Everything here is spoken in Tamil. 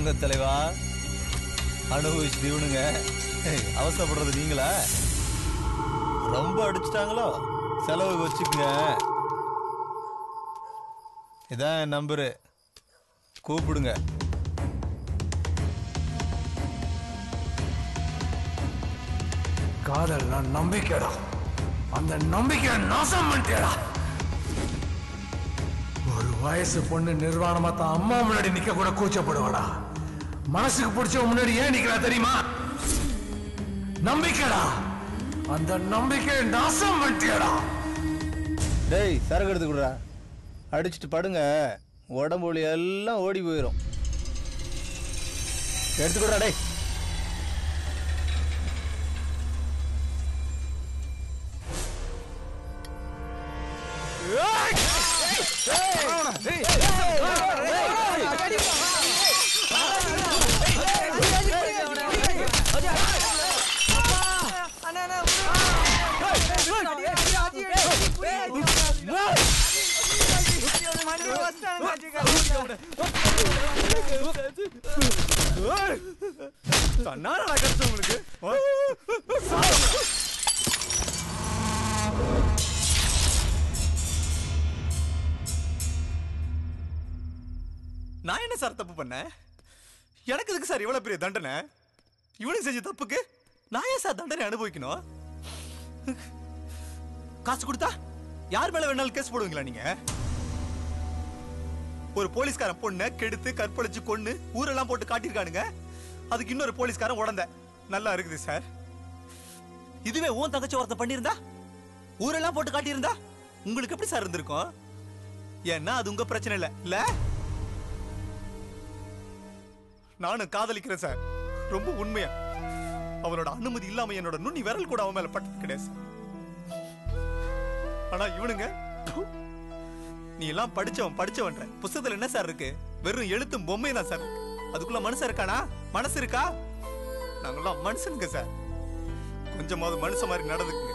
வாங்க தலைவா அனுபவிச்சு தீவனுங்க அவசரப்படுறது நீங்களா ரொம்ப அடிச்சிட்டாங்களோ செலவுக்கு வச்சுக்கோங்க இதான் என் நம்பரு கூப்பிடுங்க காதல்னா நம்பிக்கைடா அந்த நம்பிக்கையை நாசம் பண்ணிட்டேடா ஒரு வயசு பொண்ணு நிர்வாணமா தான் அம்மா முன்னாடி நிக்க கூட கூச்சப்படுவாடா மனசுக்கு பிடிச்சவன் முன்னாடி ஏன் நிக்கிறா தெரியுமா நம்பிக்கைடா அந்த நம்பிக்கையை நாசம் பண்ணிட்டேடா டேய் சரக்கு எடுத்து கொடுறா அடிச்சிட்டு படுங்க உடம்பு வலி எல்லாம் ஓடி போயிடும் எடுத்து கொடுறா டேய் தன்னால கஷ்டம் உங்களுக்கு நான் என்ன சார் தப்பு பண்ணேன் எனக்கு எதுக்கு சார் இவ்வளவு பெரிய தண்டனை இவனுக்கு செஞ்ச தப்புக்கு நான் ஏன் சார் தண்டனை அனுபவிக்கணும் காசு கொடுத்தா யார் மேல வேணாலும் கேஸ் போடுவீங்களா நீங்க ஒரு போலீஸ்காரன் பொண்ணை கெடுத்து கற்பழிச்சு கொன்னு ஊரெல்லாம் போட்டு காட்டியிருக்கானுங்க அதுக்கு இன்னொரு போலீஸ்காரன் உடந்த நல்லா இருக்குது சார் இதுவே உன் தங்கச்சி ஒருத்தன் பண்ணியிருந்தா ஊரெல்லாம் போட்டு காட்டியிருந்தா உங்களுக்கு எப்படி சார் இருந்திருக்கும் ஏன்னா அது உங்க பிரச்சனை இல்ல இல்ல நானும் காதலிக்கிறேன் சார் ரொம்ப உண்மையா அவனோட அனுமதி இல்லாம என்னோட நுண்ணி விரல் கூட அவன் மேல பட்டது கிடையாது சார் ஆனா இவனுங்க ப்பு, நீ எல்லாம் படிச்சவன் படிச்சவன்ற புத்தகத்துல என்ன சார் இருக்கு வெறும் எழுத்தும் பொம்மை தான் சார் இருக்கு அதுக்குள்ள மனுஷன் இருக்கானா மனசு இருக்கா நாங்கெல்லாம் மனுஷனுங்க சார் கொஞ்சமாவது மனுஷன் மாதிரி நடந்துக்குங்க